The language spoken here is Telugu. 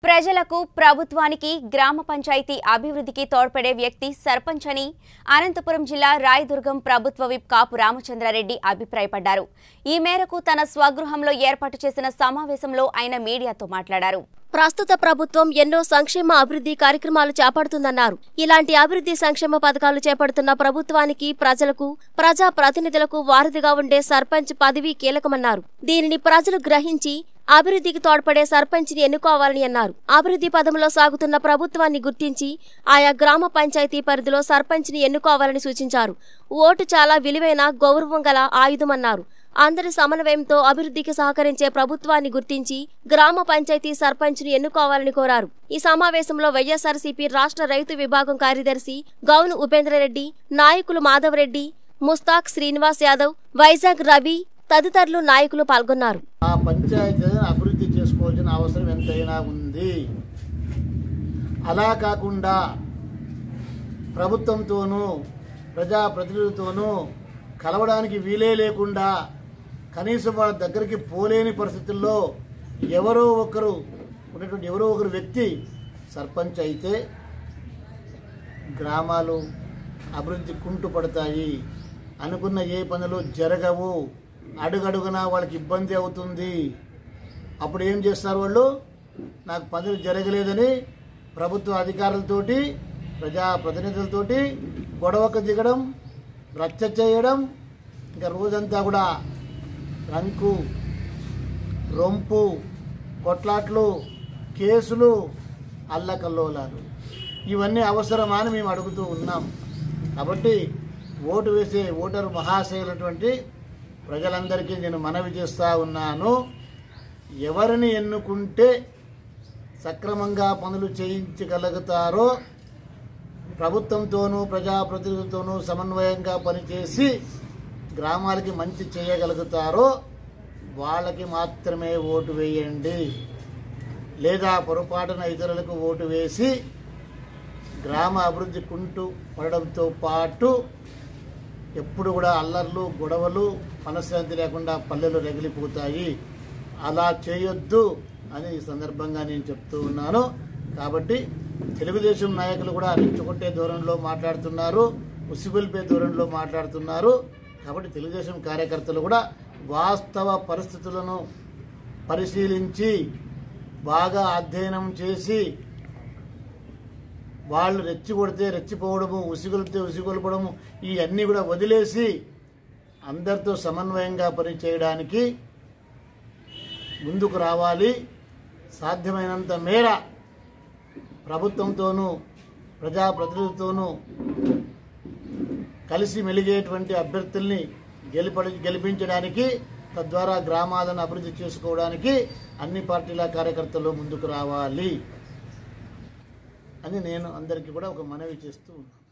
ప్రజలకు ప్రభుత్వానికి గ్రామ పంచాయతీ అభివృద్ధికి తోడ్పడే వ్యక్తి సర్పంచ్ అని అనంతపురం జిల్లా రాయదుర్గం ప్రభుత్వ విప్ కాపు రామచంద్రారెడ్డి అభిప్రాయపడ్డారు ఈ మేరకు తన స్వగృహంలో ఏర్పాటు చేసిన సమావేశంలో ఆయన మీడియాతో మాట్లాడారు ప్రస్తుత ప్రభుత్వం ఎన్నో సంక్షేమ అభివృద్ధి కార్యక్రమాలు చేపడుతుందన్నారు ఇలాంటి అభివృద్ధి సంక్షేమ పథకాలు చేపడుతున్న ప్రభుత్వానికి ప్రజలకు ప్రజా ప్రతినిధులకు వారధిగా ఉండే సర్పంచ్ పదవి కీలకమన్నారు దీనిని ప్రజలు గ్రహించి అభివృద్ధికి తోడ్పడే సర్పంచ్ని ఎన్నుకోవాలని అన్నారు అభివృద్ధి పదంలో సాగుతున్న ప్రభుత్వాన్ని గుర్తించి ఆయా గ్రామ పంచాయతీ పరిధిలో సర్పంచ్ని ఎన్నుకోవాలని సూచించారు ఓటు చాలా విలువైన గౌరవం గల ఆయుధమన్నారు అందరి సమన్వయంతో అభివృద్ధికి సహకరించే ప్రభుత్వాన్ని గుర్తించి గ్రామ పంచాయతీ సర్పంచ్ను ఎన్నుకోవాలని కోరారు ఈ సమావేశంలో వైఎస్ఆర్సీపీ రాష్ట్ర రైతు విభాగం కార్యదర్శి గౌను ఉపేంద్రరెడ్డి నాయకులు మాధవరెడ్డి ముస్తాక్ శ్రీనివాస్ యాదవ్ వైజాగ్ రవి తదితరులు నాయకులు పాల్గొన్నారు ఆ పంచాయతీని అభివృద్ధి చేసుకోవాల్సిన అవసరం ఎంతైనా ఉంది అలా కాకుండా ప్రభుత్వంతోనూ ప్రజాప్రతినిధులతోనూ కలవడానికి వీలే లేకుండా కనీసం వాళ్ళ దగ్గరికి పోలేని పరిస్థితుల్లో ఎవరో ఒకరు ఉన్నటువంటి ఎవరో ఒకరు వ్యక్తి సర్పంచ్ అయితే గ్రామాలు అభివృద్ధి కుంటుపడతాయి అనుకున్న ఏ పనులు జరగవు అడుగడుగునా వాళ్ళకి ఇబ్బంది అవుతుంది అప్పుడు ఏం చేస్తారు వాళ్ళు నాకు పనులు జరగలేదని ప్రభుత్వ అధికారులతోటి ప్రజాప్రతినిధులతోటి గొడవకు దిగడం రచ్చ చేయడం ఇంకా రోజంతా కూడా రంకు రొంపు కొట్లాట్లు కేసులు అల్లకల్లోలాలు ఇవన్నీ అవసరమా అని మేము అడుగుతూ ఉన్నాం కాబట్టి ఓటు వేసే ఓటరు మహాశయులటువంటి ప్రజలందరికీ నేను మనవి చేస్తూ ఉన్నాను ఎవరిని ఎన్నుకుంటే సక్రమంగా పనులు చేయించగలుగుతారో ప్రభుత్వంతోనూ ప్రజాప్రతినిధులతోనూ సమన్వయంగా పనిచేసి గ్రామాలకి మంచి చేయగలుగుతారో వాళ్ళకి మాత్రమే ఓటు వేయండి లేదా పొరపాటున ఇతరులకు ఓటు వేసి గ్రామ అభివృద్ధి కుంటూ పడడంతో పాటు ఎప్పుడు కూడా అల్లర్లు గొడవలు మనశ్శాంతి లేకుండా పల్లెలు రగిలిపోతాయి అలా చేయొద్దు అని ఈ సందర్భంగా నేను చెప్తూ ఉన్నాను కాబట్టి తెలుగుదేశం నాయకులు కూడా రెచ్చగొట్టే ధోరణిలో మాట్లాడుతున్నారు ఉసిగొల్పే ధోరణిలో మాట్లాడుతున్నారు కాబట్టి తెలుగుదేశం కార్యకర్తలు కూడా వాస్తవ పరిస్థితులను పరిశీలించి బాగా అధ్యయనం చేసి వాళ్ళు రెచ్చి కొడితే రెచ్చిపోవడము ఉసిగొలిపితే ఉసిగొల్పడము ఇవన్నీ కూడా వదిలేసి అందరితో సమన్వయంగా పనిచేయడానికి ముందుకు రావాలి సాధ్యమైనంత మేర ప్రభుత్వంతోనూ ప్రజాప్రతినిధులతోనూ కలిసి మెలిగేటువంటి అభ్యర్థుల్ని గెలిపడి గెలిపించడానికి తద్వారా గ్రామాలను అభివృద్ధి చేసుకోవడానికి అన్ని పార్టీల కార్యకర్తలు ముందుకు రావాలి అని నేను అందరికీ కూడా ఒక మనవి చేస్తూ ఉన్నాను